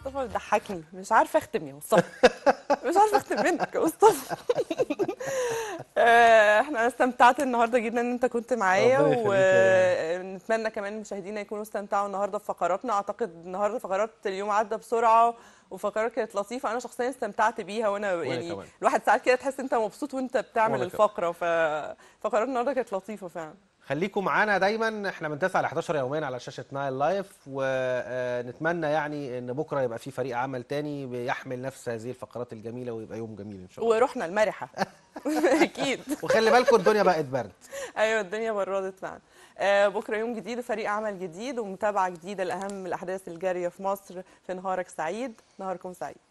مصطفى بتضحكني مش عارفه اختم يا مصطفى مش عارفه اختم منك يا مصطفى آه، احنا انا استمتعت النهارده جدا ان انت كنت معايا ربنا يخليك يا ونتمنى كمان مشاهدينا يكونوا استمتعوا النهارده بفقراتنا اعتقد النهارده فقرات اليوم عدى بسرعه وفقرات كانت لطيفه انا شخصيا استمتعت بيها وانا يعني كمان. الواحد ساعات كده تحس انت مبسوط وانت بتعمل وأنا كمان. الفقره ففقرات النهارده كانت لطيفه فعلا خليكم معانا دايما احنا من 9 ل 11 يوميا على شاشه نايل لايف ونتمنى يعني ان بكره يبقى في فريق عمل تاني بيحمل نفس هذه الفقرات الجميله ويبقى يوم جميل ان شاء الله وروحنا المرحه اكيد وخلي بالكم الدنيا بقت برد ايوه الدنيا بردت فعلا آه بكره يوم جديد وفريق عمل جديد ومتابعه جديده لاهم الاحداث الجاريه في مصر في نهارك سعيد نهاركم سعيد